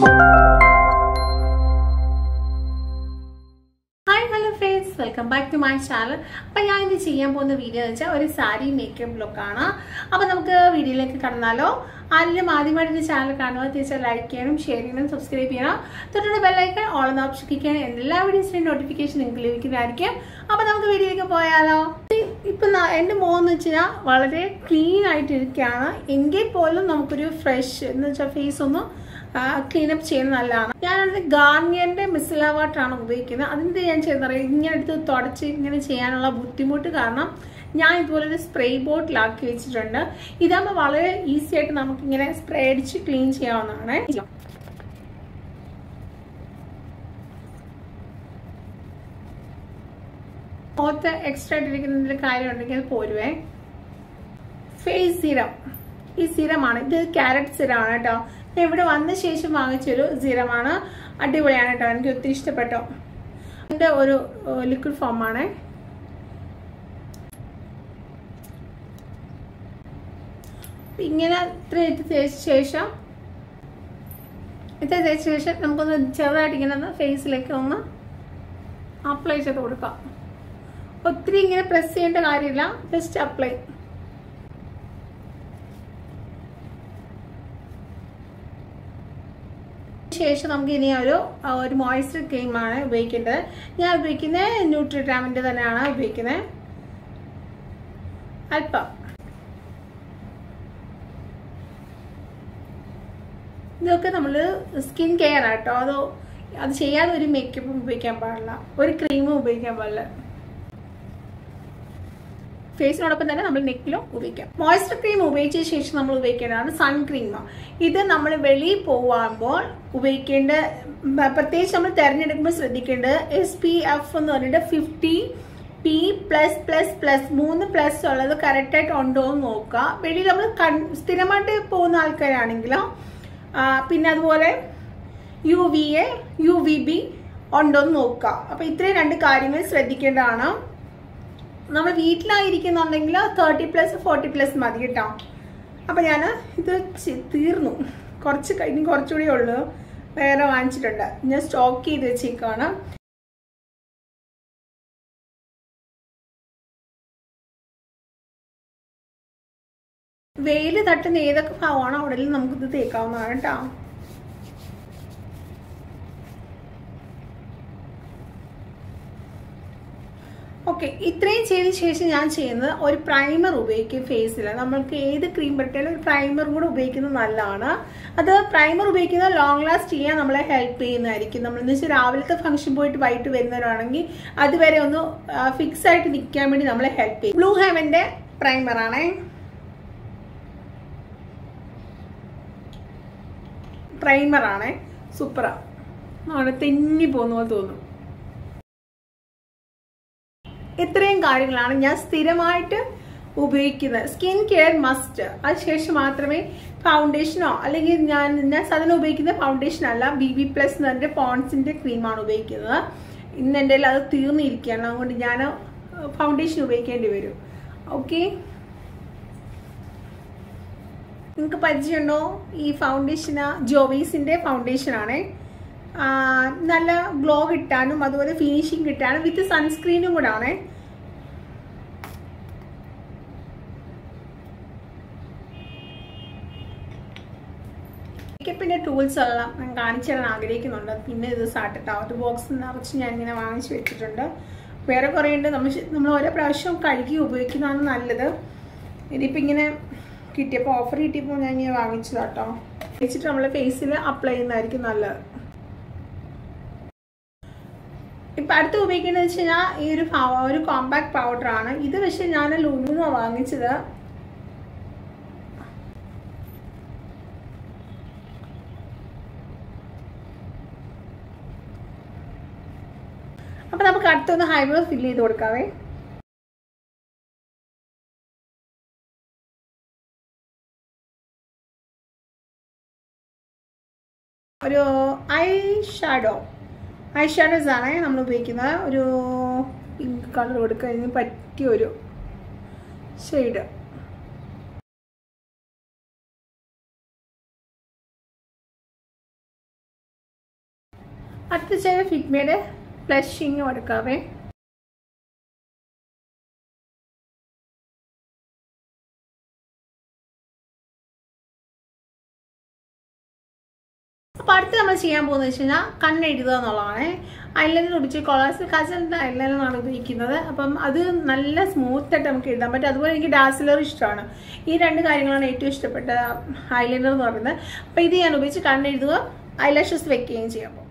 hi hello friends welcome back to my channel അപ്പം ഞാൻ ഇന്ന് ചെയ്യാൻ പോകുന്ന വീഡിയോ എന്ന് വെച്ചാൽ ഒരു സാരി മേക്കപ്പ് ലുക്കാണ് അപ്പം നമുക്ക് വീഡിയോയിലേക്ക് കടന്നാലോ ആരെങ്കിലും ആദ്യമായിട്ട് ഈ ചാനൽ കാണുക തീർച്ചയായും ലൈക്ക് ചെയ്യണം ഷെയർ ചെയ്യണം സബ്സ്ക്രൈബ് ചെയ്യണം തൊട്ടുള്ള ബെല്ലൈക്കൺ ഓൾ എന്ന ഓപ്ഷൻ ക്ലിക്ക് ചെയ്യണം എല്ലാ വീഡിയോസിൻ്റെയും നോട്ടിഫിക്കേഷൻ നിങ്ങൾക്ക് ലഭിക്കുന്നതായിരിക്കും അപ്പം നമുക്ക് വീഡിയോയിലേക്ക് പോയാലോ ഇപ്പം ന- എൻ്റെ മോന്ന് വെച്ച് കഴിഞ്ഞാൽ വളരെ ക്ലീൻ ആയിട്ടിരിക്കുകയാണ് എങ്കിൽ പോലും നമുക്കൊരു ഫ്രഷ് എന്ന് വെച്ചാൽ ഫേസ് ഒന്ന് ക്ലീനപ്പ് ചെയ്യുന്നത് നല്ലതാണ് ഞാനത് ഗാർണിയറിന്റെ മിസില വാട്ടറാണ് ഉപയോഗിക്കുന്നത് അതിന്റെ ഞാൻ ചെയ്യുന്നത് ഇങ്ങനെ എടുത്ത് തുടച്ച് ഇങ്ങനെ ചെയ്യാനുള്ള ബുദ്ധിമുട്ട് കാരണം ഞാൻ ഇതുപോലെ ഒരു സ്പ്രേ ബോട്ടിലാക്കി വെച്ചിട്ടുണ്ട് ഇതാകുമ്പോൾ വളരെ ഈസി ആയിട്ട് നമുക്കിങ്ങനെ സ്പ്രേ അടിച്ച് ക്ലീൻ ചെയ്യാവുന്നതാണ് മുഖത്ത് എക്സ്ട്രാ ആയിട്ടിരിക്കുന്നതിൽ കാര്യം ഉണ്ടെങ്കിൽ അത് പോരുവേ ഫേസ് സിറം ഈ സിറമാണ് ഇത് ക്യാരറ്റ് സിറമാണ് കേട്ടോ ഞാൻ ഇവിടെ വന്ന ശേഷം വാങ്ങിച്ചൊരു സിറമാണ് അടിപൊളിയാണ് കേട്ടോ എനിക്ക് ഒത്തിരി ഇഷ്ടപ്പെട്ടു ഇതിന്റെ ഒരു ലിക്വിഡ് ഫോമാണ് ഇങ്ങനെ ഇത്ര ഇത് തേച്ച ശേഷം ഇത്ര തേച്ച ശേഷം നമുക്കൊന്ന് ചെറുതായിട്ട് ഇങ്ങനെ ഒന്ന് ഫേസിലേക്ക് ഒന്ന് അപ്ലൈ ചെയ്ത് കൊടുക്കാം ഒത്തിരി ഇങ്ങനെ പ്രസ് ചെയ്യേണ്ട കാര്യമില്ല ജസ്റ്റ് അപ്ലൈ ശേഷം നമുക്ക് ഇനി ഒരു ഒരു മോയ്സ്ചർ ക്രീമാണ് ഉപയോഗിക്കേണ്ടത് ഞാൻ ഉപയോഗിക്കുന്നത് ന്യൂട്രിഗ്രാമിൻ്റെ തന്നെയാണ് ഉപയോഗിക്കുന്നത് അല്പം ഇതൊക്കെ നമ്മൾ സ്കിൻ കെയർ ആട്ടോ അതോ അത് ചെയ്യാതെ ഒരു മേക്കപ്പും ഉപയോഗിക്കാൻ പാടില്ല ഒരു ക്രീമും ഉപയോഗിക്കാൻ പാടില്ല ഫേസിനോടൊപ്പം തന്നെ നമ്മൾ നെക്കിലും ഉപയോഗിക്കാം മോയ്സ്ചർ ക്രീം ഉപയോഗിച്ച ശേഷം നമ്മൾ ഉപയോഗിക്കേണ്ടതാണ് സൺ ക്രീം ഇത് നമ്മൾ വെളിയിൽ പോകുമ്പോൾ ഉപയോഗിക്കേണ്ട പ്രത്യേകിച്ച് നമ്മൾ തിരഞ്ഞെടുക്കുമ്പോൾ ശ്രദ്ധിക്കേണ്ടത് എസ് പി എഫ് എന്ന് പറഞ്ഞിട്ട് fifty P plus plus plus മൂന്ന് പ്ലസ് ഉള്ളത് കറക്റ്റായിട്ട് ഉണ്ടോ എന്ന് നോക്കുക വെളിയിൽ നമ്മൾ കൺ സ്ഥിരമായിട്ട് പോകുന്ന ആൾക്കാരാണെങ്കിലോ പിന്നെ അതുപോലെ U V A U V B ഉണ്ടോ എന്ന് നോക്കുക അപ്പോൾ ഇത്രയും രണ്ട് കാര്യങ്ങൾ ശ്രദ്ധിക്കേണ്ടതാണ് നമ്മൾ വീട്ടിലായിരിക്കുന്നുണ്ടെങ്കിൽ തേർട്ടി പ്ലസ് ഫോർട്ടി പ്ലസ് മതി കേട്ടോ അപ്പം ഞാൻ ഇത് തീർന്നു കുറച്ച് കഴിഞ്ഞ് കുറച്ചുകൂടി ഉള്ളു വേറെ വാങ്ങിച്ചിട്ടുണ്ട് ഞാൻ സ്റ്റോക്ക് ചെയ്ത് വെച്ചേക്കാണ് വെയിൽ തട്ടുന്ന ഏതൊക്കെ ഭാവമാണോ അവിടെ നമുക്കിത് തേക്കാവുന്നതാണ് കേട്ടോ ഓക്കെ ഇത്രയും ചെയ്ത ശേഷം ഞാൻ ചെയ്യുന്നത് ഒരു പ്രൈമർ ഉപയോഗിക്കും ഫേസിൽ നമ്മൾക്ക് ഏത് ക്രീം പറ്റിയാലും ഒരു പ്രൈമറും കൂടെ ഉപയോഗിക്കുന്നത് നല്ലതാണ് അത് പ്രൈമർ ഉപയോഗിക്കുന്നത് ലോങ് ലാസ്റ്റ് ചെയ്യാൻ നമ്മളെ ഹെൽപ്പ് ചെയ്യുന്നതായിരിക്കും നമ്മൾ എന്ന് വെച്ചാൽ രാവിലത്തെ ഫംഗ്ഷൻ പോയിട്ട് വൈകിട്ട് വരുന്നവരാണെങ്കിൽ അതുവരെ ഒന്ന് ഫിക്സ് ആയിട്ട് നിൽക്കാൻ വേണ്ടി നമ്മളെ ഹെൽപ്പ് ചെയ്യും ബ്ലൂ ഹെവന്റെ പ്രൈമറാണേ പ്രൈമറാണേ സൂപ്പറാ അവിടെ തെന്നി പോകുന്ന പോലെ തോന്നും ഇത്രയും കാര്യങ്ങളാണ് ഞാൻ സ്ഥിരമായിട്ട് ഉപയോഗിക്കുന്നത് സ്കിൻ കെയർ മസ്റ്റ് അതിനുശേഷം മാത്രമേ ഫൗണ്ടേഷനോ അല്ലെങ്കിൽ ഞാൻ ഞാൻ സാധാരണ ഉപയോഗിക്കുന്ന ഫൗണ്ടേഷൻ അല്ല ബി ബി പ്ലസ് എന്ന് പറഞ്ഞ പോൺസിന്റെ ക്രീമാണ് ഉപയോഗിക്കുന്നത് ഇന്ന് എൻ്റെ അത് തീർന്നിരിക്കുകയാണ് അതുകൊണ്ട് ഞാൻ ഫൗണ്ടേഷൻ ഉപയോഗിക്കേണ്ടി വരും ഓക്കെ നിങ്ങൾക്ക് പരിചയമുണ്ടോ ഈ ഫൗണ്ടേഷന് ജോവീസിന്റെ ഫൗണ്ടേഷൻ ആണേ നല്ല ഗ്ലോ കിട്ടാനും അതുപോലെ ഫിനിഷിങ് കിട്ടാനും വിത്ത് സൺസ്ക്രീനും കൂടെ ആണേ മേക്കപ്പിന്റെ ടൂൾസ് എല്ലാം ഞാൻ കാണിച്ചു തരാൻ ആഗ്രഹിക്കുന്നുണ്ട് പിന്നെ ഇത് സാട്ടിട്ടോ ഒരു ബോക്സ് നിറച്ച് ഞാൻ ഇങ്ങനെ വാങ്ങിച്ചു വെച്ചിട്ടുണ്ട് വേറെ കുറേ ഉണ്ട് നമ്മൾ നമ്മൾ ഓരോ പ്രാവശ്യം കഴുകി ഉപയോഗിക്കുന്നതാണ് നല്ലത് ഇതിപ്പോൾ ഇങ്ങനെ കിട്ടിയപ്പോൾ ഓഫർ കിട്ടിയപ്പോൾ ഞാൻ ഇങ്ങനെ വാങ്ങിച്ചതാട്ടോ വെച്ചിട്ട് നമ്മൾ ഫേസിൽ അപ്ലൈ ചെയ്യുന്നതായിരിക്കും നല്ലത് ഇപ്പൊ അടുത്ത് ഉപയോഗിക്കുന്നത് വെച്ച് കഴിഞ്ഞാൽ ഈ ഒരു ഒരു കോമ്പാക്ട് പൗഡർ ആണ് ഇത് പക്ഷെ ഞാൻ ലുലുന്ന് വാങ്ങിച്ചത് അപ്പൊ നമുക്ക് അടുത്തൊന്ന് ഹൈബ്രോ ഫില്ല് ചെയ്ത് കൊടുക്കാവേ ഒരു ഐ ഷാഡോ ഐ ഷാഡോസ് ആണ് നമ്മൾ ഉപയോഗിക്കുന്നത് ഒരു പിങ്ക് കളർ കൊടുക്കുന്നതിന് പറ്റിയ ഒരു ഷെയ്ഡ് അടുത്ത ചില ഫിറ്റ്മയുടെ ഫ്ലഷിങ് കൊടുക്കാവേ അപ്പോൾ അടുത്ത് നമ്മൾ ചെയ്യാൻ പോകുന്നത് വെച്ച് കഴിഞ്ഞാൽ കണ്ണെഴുതുക എന്നുള്ളതാണ് ഐലൈനർ ഉപയോഗിച്ച് കൊളാസ് കജലിൻ്റെ ഐലൈനറാണ് ഉപയോഗിക്കുന്നത് അപ്പം അത് നല്ല സ്മൂത്തായിട്ട് നമുക്ക് എഴുതാൻ പറ്റും അതുപോലെ എനിക്ക് ഡാസിലർ ഇഷ്ടമാണ് ഈ രണ്ട് കാര്യങ്ങളാണ് ഏറ്റവും ഇഷ്ടപ്പെട്ട ഐലൈനർ എന്ന് പറയുന്നത് അപ്പോൾ ഇത് ഞാൻ ഉപയോഗിച്ച് കണ്ണെഴുതുക ഐലാഷസ് വെക്കുകയും ചെയ്യാം അപ്പോൾ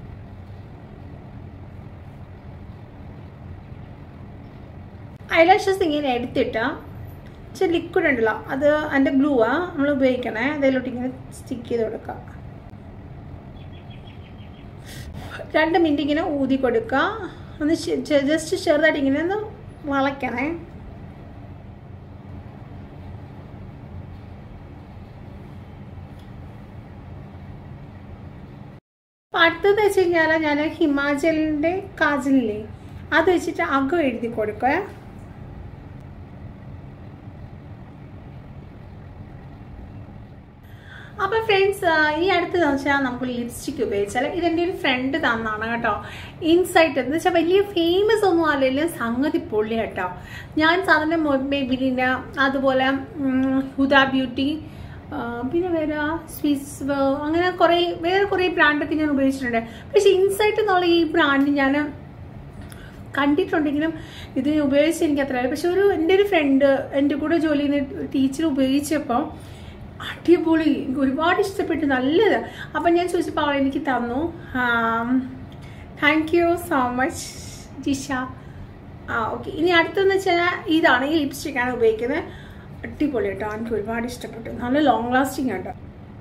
ഐലാഷസ് ഇങ്ങനെ എടുത്തിട്ട് ഇച്ചിരി ലിക്വിഡ് ഉണ്ടല്ലോ അത് അതിൻ്റെ ഗ്ലൂ ആ നമ്മൾ ഉപയോഗിക്കണേ അതിലോട്ട് ഇങ്ങനെ സ്റ്റിക്ക് ചെയ്ത് കൊടുക്കുക രണ്ട് മിനിറ്റ് ഇങ്ങനെ ഊതി കൊടുക്കുക ഒന്ന് ജസ്റ്റ് ചെറുതായിട്ട് ഇങ്ങനെ ഒന്ന് വളയ്ക്കണേ അടുത്തത് വെച്ച് കഴിഞ്ഞാൽ ഞാൻ ഹിമാചലിൻ്റെ കാജലില്ലേ അത് വെച്ചിട്ട് അകം എഴുതി കൊടുക്കുക അപ്പൊ ഫ്രണ്ട്സ് ഈ അടുത്ത് വെച്ചാൽ നമുക്ക് ലിപ്സ്റ്റിക് ഉപയോഗിച്ചാൽ ഇതെന്റെ ഒരു ഫ്രണ്ട് തന്നാണ് കേട്ടോ ഇൻസൈറ്റ് എന്ന് വെച്ചാൽ വലിയ ഫേമസ് ഒന്നും അല്ലെങ്കിലും സംഗതി പൊള്ളി കേട്ടോ ഞാൻ സാധാരണ മെബിലിന അതുപോലെ ഹുദ ബ്യൂട്ടി പിന്നെ വേറെ സ്വിസ് അങ്ങനെ കുറേ വേറെ കുറേ ബ്രാൻഡൊക്കെ ഞാൻ ഉപയോഗിച്ചിട്ടുണ്ട് പക്ഷെ ഇൻസൈറ്റ് എന്നുള്ള ഈ ബ്രാൻഡ് ഞാൻ കണ്ടിട്ടുണ്ടെങ്കിലും ഇത് ഉപയോഗിച്ച് എനിക്ക് അത്ര പക്ഷെ ഒരു എൻ്റെ ഒരു ഫ്രണ്ട് എൻ്റെ കൂടെ ജോലി ചെയ്യുന്ന ടീച്ചർ ഉപയോഗിച്ചപ്പോൾ അടിപൊളി എനിക്ക് ഒരുപാട് ഇഷ്ടപ്പെട്ടു നല്ലത് അപ്പം ഞാൻ ചോദിച്ചപ്പോൾ അവൾ എനിക്ക് തന്നു thank you so much Jisha ആ ഓക്കെ ഇനി അടുത്തെന്ന് വെച്ചാൽ ഇതാണ് ഈ ലിപ്സ്റ്റിക്കാണ് ഉപയോഗിക്കുന്നത് അടിപൊളി കേട്ടോ എനിക്ക് ഒരുപാട് ഇഷ്ടപ്പെട്ടു നല്ല ലോങ് ലാസ്റ്റിംഗ് കേട്ടോ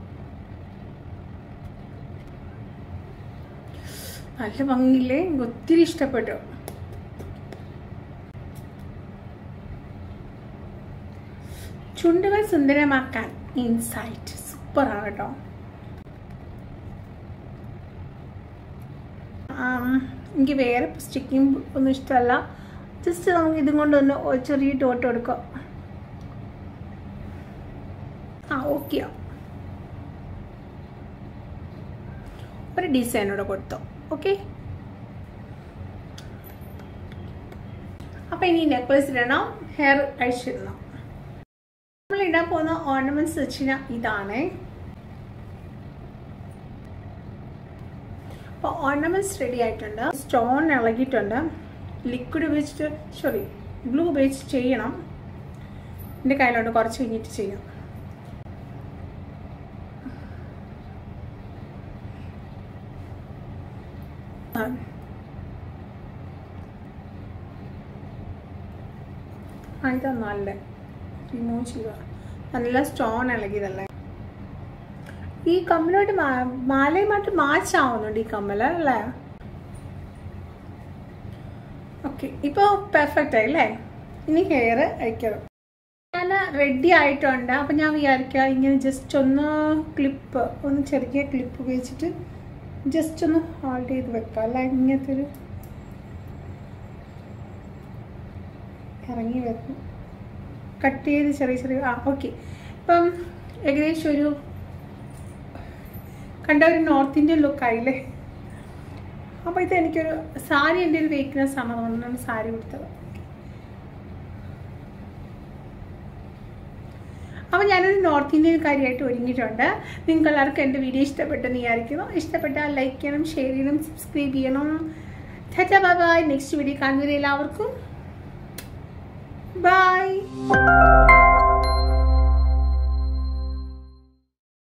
നല്ല ഭംഗിയില്ലേ എനിക്ക് ഒത്തിരി ഇഷ്ടപ്പെട്ടു ചുണ്ടുകൾ സുന്ദരമാക്കാൻ ഇൻസൈറ്റ് സൂപ്പറാണ് കേട്ടോ എനിക്ക് വേറെ സ്റ്റിക്കിങ് ഒന്നും ഇഷ്ടമല്ല ജസ്റ്റ് നമുക്ക് ഇതും കൊണ്ടൊന്ന് ചെറിയ ഡോട്ട് കൊടുക്കാം ആ ഓക്കെയോ ഒരു ഡിസൈനോടെ കൊടുത്തോ ഓക്കെ അപ്പം ഇനി നെക്ലസ് ഇടണം ഹെയർ അഴിച്ചിടണം നമ്മൾ ഇടാൻ പോകുന്ന ഓർണമെന്റ്സ് വെച്ചാൽ ഇതാണ് അപ്പോൾ ഓർണമെന്റ്സ് റെഡി ആയിട്ടുണ്ട് സ്റ്റോൺ ഇളകിയിട്ടുണ്ട് ലിക്വിഡ് ഉപയോഗിച്ചിട്ട് സോറി ഗ്ലൂ ഉപയോഗിച്ച് ചെയ്യണം എൻ്റെ കയ്യിലോട്ട് കുറച്ച് കഴിഞ്ഞിട്ട് ചെയ്യാം ഇതാ നല്ല റിമൂവ് ചെയ്യുക നല്ല സ്റ്റോൺ ഇളകിയതല്ലേ ഈ കമ്മലോട്ട് മാലയുമായിട്ട് മാച്ച് ആവുന്നുണ്ട് ഈ കമ്മൽ അല്ലേ ഓക്കെ ഇപ്പോൾ പെർഫെക്റ്റ് ആയി അല്ലേ ഇനി ഹെയർ അയക്കണം ഞാൻ റെഡി ആയിട്ടുണ്ട് അപ്പം ഞാൻ വിചാരിക്കുക ഇങ്ങനെ ജസ്റ്റ് ഒന്ന് ക്ലിപ്പ് ഒന്ന് ചെറിയ ക്ലിപ്പ് ഉപയോഗിച്ചിട്ട് ജസ്റ്റ് ഒന്ന് ഹോൾഡ് ചെയ്ത് വെക്കാം അല്ല ഇങ്ങനത്തെ ഒരു ഇറങ്ങി വെക്കും കട്ട് ചെയ്ത് ചെറിയ ചെറിയ ആ ഓക്കെ ഇപ്പം ഏകദേശം ഒരു കണ്ട ഒരു നോർത്ത് ഇന്ത്യൻ ലുക്കായില്ലേ അപ്പോൾ ഇത് എനിക്കൊരു സാരി എൻ്റെ ഒരു വീക്ക്നെസ് ആണ് അതുകൊണ്ടാണ് സാരി കൊടുത്തത് അപ്പോൾ ഞാനൊരു നോർത്ത് ഇന്ത്യൻ കാര്യമായിട്ട് ഒരുങ്ങിയിട്ടുണ്ട് നിങ്ങൾക്ക് എല്ലാവർക്കും എൻ്റെ വീഡിയോ ഇഷ്ടപ്പെട്ടെന്ന് വിചാരിക്കുന്നു ഇഷ്ടപ്പെട്ടാൽ ലൈക്ക് ചെയ്യണം ഷെയർ ചെയ്യണം സബ്സ്ക്രൈബ് ചെയ്യണം ടാറ്റ ബൈ ബൈ നെക്സ്റ്റ് വീഡിയോ കാണുന്നതിന് എല്ലാവർക്കും ബൈ